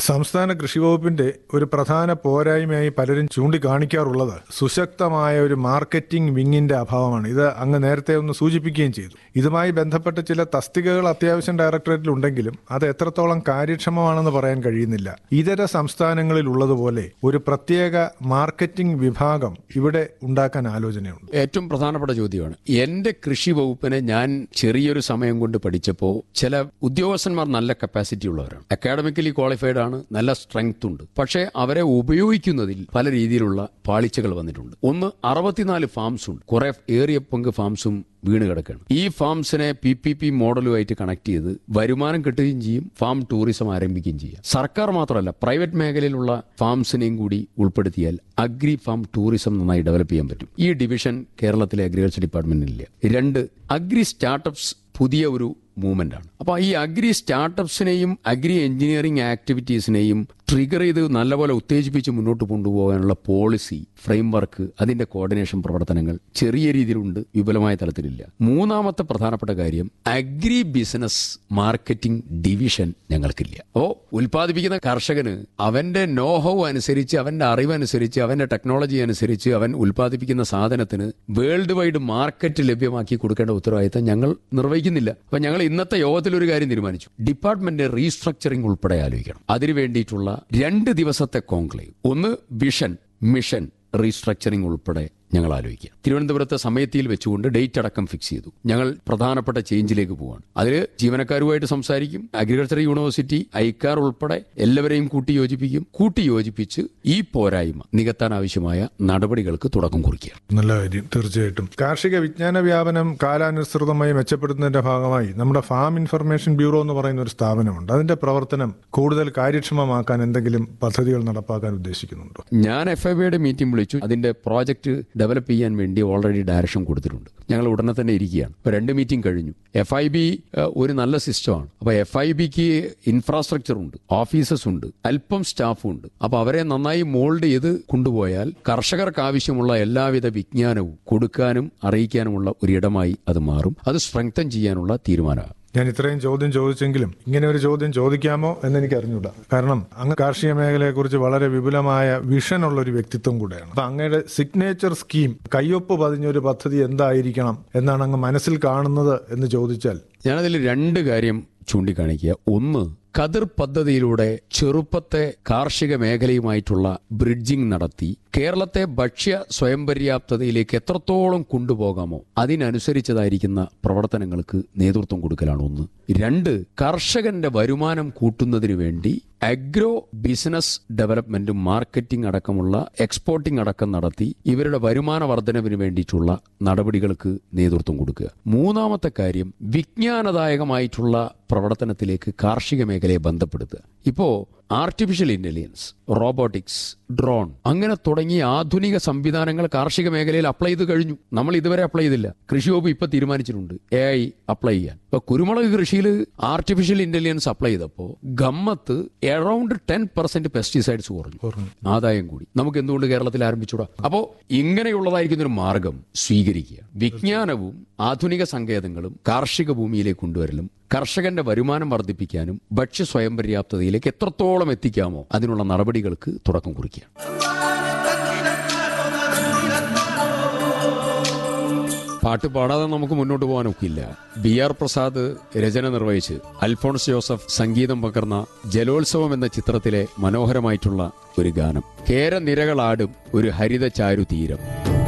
സംസ്ഥാന കൃഷി വകുപ്പിന്റെ ഒരു പ്രധാന പോരായ്മയായി പലരും ചൂണ്ടിക്കാണിക്കാറുള്ളത് സുശക്തമായ ഒരു മാർക്കറ്റിംഗ് വിങ്ങിന്റെ അഭാവമാണ് ഇത് അങ്ങ് നേരത്തെ ഒന്ന് സൂചിപ്പിക്കുകയും ചെയ്തു ഇതുമായി ബന്ധപ്പെട്ട ചില തസ്തികകൾ അത്യാവശ്യം ഡയറക്ടറേറ്റിൽ ഉണ്ടെങ്കിലും അത് എത്രത്തോളം കാര്യക്ഷമമാണെന്ന് പറയാൻ കഴിയുന്നില്ല ഇതര സംസ്ഥാനങ്ങളിൽ ഉള്ളതുപോലെ ഒരു പ്രത്യേക മാർക്കറ്റിംഗ് വിഭാഗം ഇവിടെ ഉണ്ടാക്കാൻ ആലോചനയുണ്ട് ഏറ്റവും പ്രധാനപ്പെട്ട ചോദ്യമാണ് എന്റെ കൃഷി വകുപ്പിനെ ഞാൻ ചെറിയൊരു സമയം കൊണ്ട് പഠിച്ചപ്പോൾ ചില ഉദ്യോഗസ്ഥന്മാർ നല്ല കപ്പാസിറ്റി ഉള്ളവരാണ് അക്കാഡമിക്കലി ക്വാളിഫൈഡ് ആണ് നല്ല സ്ട്രെങ്ത് ഉണ്ട് പക്ഷേ അവരെ ഉപയോഗിക്കുന്നതിൽ പല രീതിയിലുള്ള പാളിച്ചകൾ വന്നിട്ടുണ്ട് ഒന്ന് അറുപത്തിനാല് ഫാംസ് ഉണ്ട് കുറെ ഏറിയ പങ്ക് ഫാംസും വീണ് കിടക്കുകയാണ് ഈ ഫാംസിനെ പി പി പി മോഡലുമായിട്ട് കണക്ട് ചെയ്ത് വരുമാനം കിട്ടുകയും ചെയ്യും ഫാം ടൂറിസം ആരംഭിക്കുകയും ചെയ്യും സർക്കാർ മാത്രമല്ല പ്രൈവറ്റ് മേഖലയിലുള്ള ഫാംസിനെയും കൂടി ഉൾപ്പെടുത്തിയാൽ അഗ്രി ഫാം ടൂറിസം നന്നായി ഡെവലപ്പ് ചെയ്യാൻ പറ്റും ഈ ഡിവിഷൻ കേരളത്തിലെ അഗ്രികൾച്ചർ ഡിപ്പാർട്ട്മെന്റിലില്ല രണ്ട് അഗ്രി സ്റ്റാർട്ടപ്സ് പുതിയ ഒരു മൂവ്മെന്റ് ആണ് അപ്പൊ ഈ അഗ്രി സ്റ്റാർട്ടപ്സിനെയും അഗ്രി എഞ്ചിനീയറിംഗ് ആക്ടിവിറ്റീസിനെയും ട്രിഗർ ചെയ്ത് നല്ലപോലെ ഉത്തേജിപ്പിച്ച് മുന്നോട്ട് കൊണ്ടുപോകാനുള്ള പോളിസി ഫ്രെയിംവർക്ക് അതിന്റെ കോർഡിനേഷൻ പ്രവർത്തനങ്ങൾ ചെറിയ രീതിയിലുണ്ട് വിപുലമായ തലത്തിലില്ല മൂന്നാമത്തെ പ്രധാനപ്പെട്ട കാര്യം അഗ്രി ബിസിനസ് മാർക്കറ്റിംഗ് ഡിവിഷൻ ഞങ്ങൾക്കില്ല അപ്പോ ഉൽപ്പാദിപ്പിക്കുന്ന കർഷകന് അവന്റെ നോഹവ് അനുസരിച്ച് അവന്റെ അറിവനുസരിച്ച് അവന്റെ ടെക്നോളജി അനുസരിച്ച് അവൻ ഉൽപ്പാദിപ്പിക്കുന്ന സാധനത്തിന് വേൾഡ് വൈഡ് മാർക്കറ്റ് ലഭ്യമാക്കി കൊടുക്കേണ്ട ഉത്തരവാദിത്തം ഞങ്ങൾ നിർവഹിക്കുന്നില്ല അപ്പൊ ഞങ്ങൾ ഇന്നത്തെ യോഗത്തിൽ ഒരു കാര്യം തീരുമാനിച്ചു ഡിപ്പാർട്ട്മെന്റ് റീസ്ട്രക്ചറിംഗ് ഉൾപ്പെടെ ആലോചിക്കണം അതിനു വേണ്ടിയിട്ടുള്ള രണ്ട് ദിവസത്തെ കോൺക്ലേവ് ഒന്ന് വിഷൻ മിഷൻ റീസ്ട്രക്ചറിംഗ് ഉൾപ്പെടെ ഞങ്ങൾ ആലോചിക്കുക തിരുവനന്തപുരത്തെ സമയത്തിൽ വെച്ചുകൊണ്ട് ഡേറ്റ് അടക്കം ഫിക്സ് ചെയ്തു ഞങ്ങൾ പ്രധാനപ്പെട്ട ചേഞ്ചിലേക്ക് പോവാണ് അതിൽ ജീവനക്കാരുമായിട്ട് സംസാരിക്കും അഗ്രികൾച്ചർ യൂണിവേഴ്സിറ്റി ഐക്കാർ ഉൾപ്പെടെ എല്ലാവരെയും കൂട്ടി യോജിപ്പിക്കും കൂട്ടി യോജിപ്പിച്ച് ഈ പോരായ്മ നികത്താൻ ആവശ്യമായ നടപടികൾക്ക് തുടക്കം കുറിക്കുക നല്ല കാര്യം തീർച്ചയായിട്ടും കാർഷിക വിജ്ഞാന വ്യാപനം കാലാനുസൃതമായി മെച്ചപ്പെടുത്തുന്നതിന്റെ ഭാഗമായി നമ്മുടെ ഫാം ഇൻഫർമേഷൻ ബ്യൂറോ എന്ന് പറയുന്ന ഒരു സ്ഥാപനമുണ്ട് അതിന്റെ പ്രവർത്തനം കൂടുതൽ കാര്യക്ഷമമാക്കാൻ എന്തെങ്കിലും പദ്ധതികൾ നടപ്പാക്കാൻ ഉദ്ദേശിക്കുന്നുണ്ടോ ഞാൻ എഫ് ഐ ബിയുടെ മീറ്റിംഗ് വിളിച്ചു അതിന്റെ പ്രോജക്റ്റ് ഡെവലപ്പ് ചെയ്യാൻ വേണ്ടി ഓൾറെഡി ഡയറക്ഷൻ കൊടുത്തിട്ടുണ്ട് ഞങ്ങൾ ഉടനെ തന്നെ ഇരിക്കുകയാണ് ഇപ്പൊ രണ്ട് മീറ്റിംഗ് കഴിഞ്ഞു എഫ് ഐ ബി ഒരു നല്ല സിസ്റ്റമാണ് അപ്പൊ എഫ് ഐ ബിക്ക് ഇൻഫ്രാസ്ട്രക്ചർ ഉണ്ട് ഓഫീസസ് ഉണ്ട് അല്പം സ്റ്റാഫും ഉണ്ട് അപ്പൊ അവരെ നന്നായി മോൾഡ് ചെയ്ത് കൊണ്ടുപോയാൽ കർഷകർക്ക് ആവശ്യമുള്ള എല്ലാവിധ വിജ്ഞാനവും കൊടുക്കാനും അറിയിക്കാനുമുള്ള ഒരു ഇടമായി അത് മാറും അത് സ്ട്രെങ്തൻ ചെയ്യാനുള്ള തീരുമാനമാണ് ഞാൻ ഇത്രയും ചോദ്യം ചോദിച്ചെങ്കിലും ഇങ്ങനെ ഒരു ചോദ്യം ചോദിക്കാമോ എന്ന് എനിക്ക് അറിഞ്ഞൂടാ കാരണം അങ്ങ് കാർഷിക മേഖലയെക്കുറിച്ച് വളരെ വിപുലമായ വിഷൻ ഉള്ള ഒരു വ്യക്തിത്വം കൂടെയാണ് അപ്പൊ അങ്ങയുടെ സിഗ്നേച്ചർ സ്കീം കയ്യൊപ്പ് പതിഞ്ഞ ഒരു പദ്ധതി എന്തായിരിക്കണം എന്നാണ് അങ്ങ് മനസ്സിൽ കാണുന്നത് എന്ന് ചോദിച്ചാൽ ഞാനതിൽ രണ്ട് കാര്യം ചൂണ്ടിക്കാണിക്കുക ഒന്ന് കതിർ പദ്ധതിയിലൂടെ ചെറുപ്പത്തെ കാർഷിക മേഖലയുമായിട്ടുള്ള ബ്രിഡ്ജിംഗ് നടത്തി കേരളത്തെ ഭക്ഷ്യ സ്വയം പര്യാപ്തതയിലേക്ക് എത്രത്തോളം കൊണ്ടുപോകാമോ അതിനനുസരിച്ചതായിരിക്കുന്ന പ്രവർത്തനങ്ങൾക്ക് നേതൃത്വം കൊടുക്കലാണ് ഒന്ന് രണ്ട് കർഷകന്റെ വരുമാനം കൂട്ടുന്നതിന് വേണ്ടി അഗ്രോ ബിസിനസ് ഡെവലപ്മെന്റും മാർക്കറ്റിംഗ് അടക്കമുള്ള എക്സ്പോർട്ടിംഗ് അടക്കം നടത്തി ഇവരുടെ വരുമാന വർധനവിന് വേണ്ടിയിട്ടുള്ള നടപടികൾക്ക് നേതൃത്വം കൊടുക്കുക മൂന്നാമത്തെ കാര്യം വിജ്ഞാനദായകമായിട്ടുള്ള പ്രവർത്തനത്തിലേക്ക് കാർഷിക മേഖലയെ ബന്ധപ്പെടുത്തുക ഇപ്പോ ആർട്ടിഫിഷ്യൽ ഇന്റലിജൻസ് റോബോട്ടിക്സ് ഡ്രോൺ അങ്ങനെ തുടങ്ങിയ ആധുനിക സംവിധാനങ്ങൾ കാർഷിക മേഖലയിൽ അപ്ലൈ ചെയ്ത് കഴിഞ്ഞു നമ്മൾ ഇതുവരെ അപ്ലൈ ചെയ്തില്ല കൃഷി വകുപ്പ് ഇപ്പൊ തീരുമാനിച്ചിട്ടുണ്ട് എ ഐ അപ്ലൈ ചെയ്യാൻ ഇപ്പൊ കുരുമുളക് കൃഷിയിൽ ആർട്ടിഫിഷ്യൽ ഇന്റലിജൻസ് അപ്ലൈ ചെയ്തപ്പോ ഗമ്മത്ത് എറൗണ്ട് ടെൻ പെർസെന്റ് പെസ്റ്റിസൈഡ്സ് കുറഞ്ഞു ആദായം കൂടി നമുക്ക് എന്തുകൊണ്ട് കേരളത്തിൽ ആരംഭിച്ചൂടാ അപ്പോ ഇങ്ങനെയുള്ളതായിരിക്കുന്ന ഒരു മാർഗം സ്വീകരിക്കുക വിജ്ഞാനവും ആധുനിക സങ്കേതങ്ങളും കാർഷിക ഭൂമിയിലേക്ക് കൊണ്ടുവരലും കർഷകന്റെ വരുമാനം വർദ്ധിപ്പിക്കാനും ഭക്ഷ്യ സ്വയം പര്യാപ്തതയിലേക്ക് എത്രത്തോളം എത്തിക്കാമോ അതിനുള്ള നടപടികൾക്ക് തുടക്കം കുറിക്കുക പാട്ട് പാടാതെ നമുക്ക് മുന്നോട്ട് പോകാൻ ഒക്കില്ല ബി ആർ പ്രസാദ് രചന നിർവഹിച്ച് അൽഫോൺസ് ജോസഫ് സംഗീതം പകർന്ന ജലോത്സവം എന്ന ചിത്രത്തിലെ മനോഹരമായിട്ടുള്ള ഒരു ഗാനം കേരനിരകളാടും ഒരു ഹരിത ചാരു തീരം